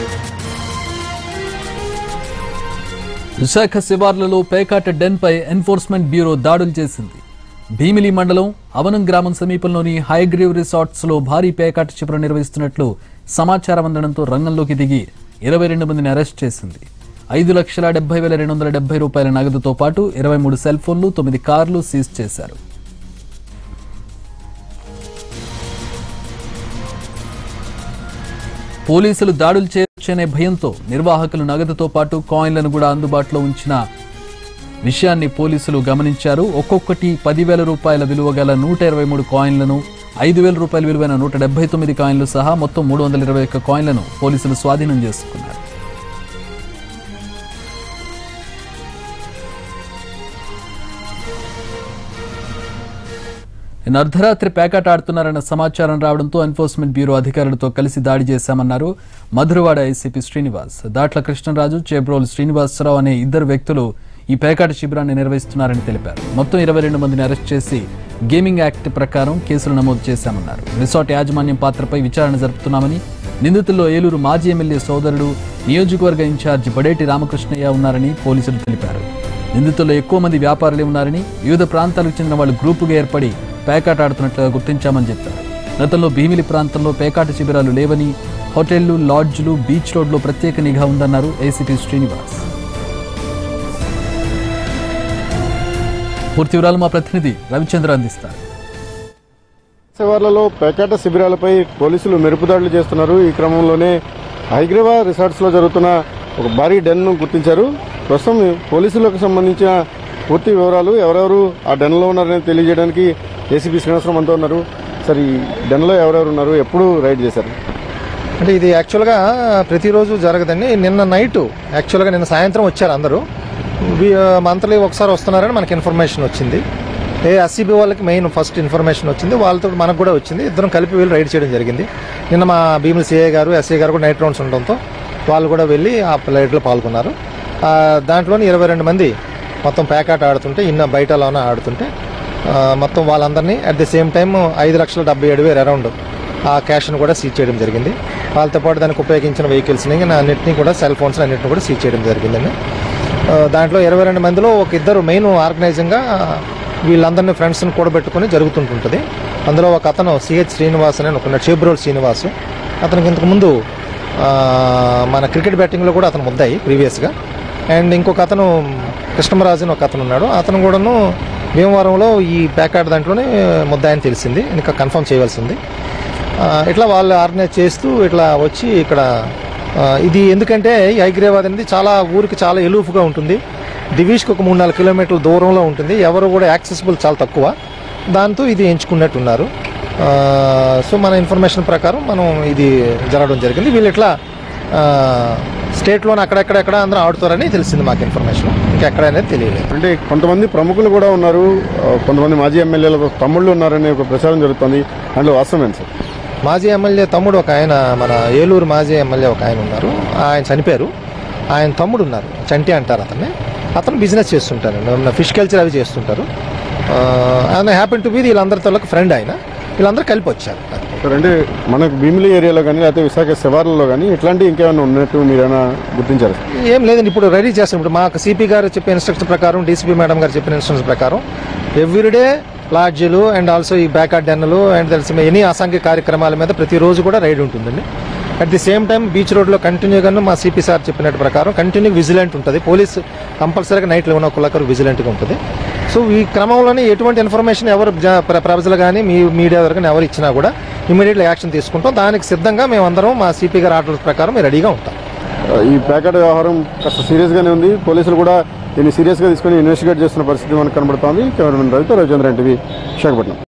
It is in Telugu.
విశాఖ శివార్లలో పేకాట డెన్పై ఎన్ఫోర్స్మెంట్ బ్యూరో దాడులు చేసింది భీమిలి మండలం అవనం గ్రామం సమీపంలోని హైగ్రీవ్ రిసార్ట్స్ లో భారీ పేకాట శిబిరం నిర్వహిస్తున్నట్లు సమాచారం అందడంతో రంగంలోకి దిగి ఇరవై రెండు మందిని అరెస్ట్ చేసింది ఐదు లక్షల డెబ్బై వేల రెండు వందల డెబ్బై రూపాయల నగదుతో పాటు ఇరవై మూడు సెల్ ఫోన్లు తొమ్మిది కార్లు సీజ్ చేశారు పోలీసులు దాడులు చేయొచ్చనే భయంతో నిర్వాహకులు నగదుతో పాటు కాయిన్లను కూడా అందుబాటులో ఉంచిన విషయాన్ని పోలీసులు గమనించారు ఒక్కొక్కటి పదివేల రూపాయల విలువ గల నూట ఇరవై మూడు కాయిన్లను ఐదు వేల రూపాయల విలువైన నూట డెబ్బై తొమ్మిది కాయిన్లు సహా మొత్తం మూడు వందల ఇరవై ఒక్క కాయిన్లను పోలీసులు స్వాధీనం చేసుకున్నారు నిన్న అర్ధరాత్రి పేకాట ఆడుతున్నారన్న సమాచారం రావడంతో ఎన్ఫోర్స్మెంట్ బ్యూరో అధికారులతో కలిసి దాడి చేశామన్నారు మధురవాడ ఐసీపీ శ్రీనివాస్ దాట్ల కృష్ణరాజు చేబ్రోలు శ్రీనివాసరావు అనే ఇద్దరు వ్యక్తులు ఈ పేకాట శిబిరాన్ని నిర్వహిస్తున్నారని తెలిపారు మొత్తం ఇరవై రెండు మందిని అరెస్ట్ చేసి గేమింగ్ యాక్ట్ ప్రకారం కేసులు నమోదు చేశామన్నారు రిసార్ట్ యాజమాన్యం పాత్రపై విచారణ జరుపుతున్నామని నిందితుల్లో ఏలూరు మాజీ ఎమ్మెల్యే సోదరుడు నియోజకవర్గ ఇన్ఛార్జ్ బడేటి రామకృష్ణయ్య ఉన్నారని పోలీసులు తెలిపారు నిందితుల్లో ఎక్కువ మంది వ్యాపారులే ఉన్నారని వివిధ ప్రాంతాలకు చెందిన వాళ్ళు గ్రూపుగా ఏర్పడి పేకాట ఆడుతున్నట్లుగా గుర్తించామని చెప్పారు గతంలో భీమిలి ప్రాంతంలో పేకాట శిబిరాలు లేవని హోటళ్లు లాడ్జ్లు బీచ్ రోడ్లో ప్రత్యేక నిఘా ఉందన్నారు ఏసీపీ శ్రీనివాస్ పూర్తి వివరాలు మా ప్రతినిధి రవిచంద్ర అందిస్తారు శివార్లలో పేకాట శిబిరాలపై పోలీసులు మెరుపుదాడులు చేస్తున్నారు ఈ క్రమంలోనే హైగ్రీవా రిసార్ట్స్లో జరుగుతున్న ఒక భారీ డెన్ను గుర్తించారు ప్రస్తుతం పోలీసులకు సంబంధించిన పూర్తి వివరాలు ఎవరెవరు ఆ డెన్లో ఉన్నారని తెలియజేయడానికి ఏసీపీ శ్రీనివాసరావు అంతా ఉన్నారు సరే ఈ డెన్లో ఎవరెవరు ఉన్నారు ఎప్పుడు రైడ్ చేశారు అంటే ఇది యాక్చువల్గా ప్రతిరోజు జరగదండి నిన్న నైట్ యాక్చువల్గా నిన్న సాయంత్రం వచ్చారు అందరూ మంత్లీ ఒకసారి వస్తున్నారని మనకి ఇన్ఫర్మేషన్ వచ్చింది ఏ ఎస్సీబీ వాళ్ళకి మెయిన్ ఫస్ట్ ఇన్ఫర్మేషన్ వచ్చింది వాళ్ళతో మనకు కూడా వచ్చింది ఇద్దరం కలిపి వెళ్ళి రైడ్ చేయడం జరిగింది నిన్న మా భీముల సిఐ గారు ఎస్ఐ గారు కూడా నైట్ రౌండ్స్ ఉండడంతో వాళ్ళు కూడా వెళ్ళి ఆ రైడ్లో పాల్గొన్నారు ఆ, దాంట్లోని ఇరవై రెండు మంది మొత్తం ప్యాకాట్ ఆడుతుంటే ఇన్న బయటలోన ఆడుతుంటే ఆ, మొత్తం వాళ్ళందరినీ అట్ ది సేమ్ టైం ఐదు లక్షల డెబ్బై ఏడు వేలు అరౌండ్ ఆ క్యాష్ను కూడా సీజ్ చేయడం జరిగింది వాళ్ళతో పాటు దానికి ఉపయోగించిన వెహికల్స్ని అన్నింటినీ కూడా సెల్ ఫోన్స్ అన్నింటిని కూడా సీజ్ చేయడం జరిగిందండి ఆ, దాంట్లో ఇరవై రెండు మందిలో ఒక ఇద్దరు మెయిన్ ఆర్గనైజింగ్గా వీళ్ళందరినీ ఫ్రెండ్స్ని కూడబెట్టుకుని జరుగుతుంటుంటుంది అందులో ఒక అతను సిహెచ్ శ్రీనివాస్ అని ఒక చేబ్రోల్ శ్రీనివాస్ అతనికి ఇంతకుముందు ఆ, మన క్రికెట్ బ్యాటింగ్లో కూడా అతను ముద్దాయి ప్రీవియస్గా అండ్ ఇంకొక అతను కృష్ణమరాజు అని ఒక అతను ఉన్నాడు అతను కూడాను భీమవరంలో ఈ ప్యాకాట్ దాంట్లోనే ముద్దాయని తెలిసింది ఇంకా కన్ఫర్మ్ చేయవలసింది ఆ, ఇట్లా వాళ్ళు ఆర్గనైజ్ చేస్తూ ఇట్లా వచ్చి ఇక్కడ ఆ, ఇది ఎందుకంటే ఈ హైగ్రేవాద్ అనేది చాలా ఊరికి చాలా ఎలూఫ్గా ఉంటుంది దివీష్కి ఒక మూడు నాలుగు కిలోమీటర్ల దూరంలో ఉంటుంది ఎవరు కూడా యాక్సెసిబుల్ చాలా తక్కువ దాంతో ఇది ఎంచుకున్నట్టున్నారు ఆ, సో మన ఇన్ఫర్మేషన్ ప్రకారం మనం ఇది జరగడం జరిగింది వీళ్ళు ఇట్లా ఆ, స్టేట్లోనే అక్కడెక్కడెక్కడ అందరూ ఆడుతారని తెలిసింది మాకు ఇన్ఫర్మేషన్ ఇంకెక్కడ అనేది తెలియలేదు అంటే కొంతమంది ప్రముఖులు కూడా ఉన్నారు ఆ, కొంతమంది మాజీ ఎమ్మెల్యేల తమ్ముళ్ళు ఉన్నారనే ఒక ప్రచారం జరుగుతుంది అందులో వాస్తవమేనా సార్ మాజీ ఎమ్మెల్యే తమ్ముడు ఒక ఆయన మన ఏలూరు మాజీ ఎమ్మెల్యే ఒక ఆయన ఉన్నారు ఆయన చనిపోయారు ఆయన తమ్ముడు ఉన్నారు చంటి అంటారు అతన్ని అతను బిజినెస్ చేస్తుంటారు ఫిష్ కల్చర్ అవి చేస్తుంటారు ఆ, ఆయన హ్యాపీ టు బి వీళ్ళందరితో ఫ్రెండ్ ఆయన వీళ్ళందరూ కలిపి వచ్చారు సార్ అంటే మనకు భీమిలి ఏరియాలో కానీ లేకపోతే విశాఖ శివార్లలో కానీ ఇట్లాంటి ఇంకేమైనా ఉన్నట్టు మీరైనా గుర్తించారు ఏం లేదండి ఇప్పుడు రెడీ చేస్తాం ఇప్పుడు మాకు సిపి గారు చెప్పిన ఇన్స్ట్రక్షన్ ప్రకారం డీసీపీ మేడం గారు చెప్పిన ఇన్స్ట్రక్షన్ ప్రకారం ఎవ్రీడే లాడ్జీలు అండ్ ఆల్సో ఈ బ్యాక్ డెన్నులు అండ్ తెలిసి ఎనీ అసాంఘిక కార్యక్రమాల మీద ప్రతిరోజు కూడా రైడ్ ఉంటుందండి at the same time beach రోడ్లో కంటిన్యూగాను మా సిపి సార్ చెప్పినట్టు ప్రకారం కంటిన్యూ విజిలెంట్ ఉంటుంది పోలీస్ కంపల్సరీగా నైట్ లెవెన్ ఓ క్లాక్ విజిలెంట్గా ఉంటుంది సో ఈ క్రమంలోనే ఎటువంటి ఇన్ఫర్మేషన్ ఎవరు జ- ప్ర- ప్రజలు కానీ మీ మీడియా వరకు ఎవరు ఇచ్చినా కూడా ఇమీడియట్గా యాక్షన్ తీసుకుంటాం దానికి సిద్ధంగా మేమందరం మా సిపి గారి ఆర్డర్స్ ప్రకారం మేము రెడీగా ఉంటాం ఈ ప్యాకెట్ వ్యవహారం కాస్త సీరియస్గానే ఉంది పోలీసులు కూడా దీన్ని సీరియస్గా తీసుకొని ఇన్వెస్టిగేట్ చేస్తున్న పరిస్థితి మనకు కనబడుతోంది కెమెరామెన్ రవితో రవిచంద్రన్ టీవీ విశాఖపట్నం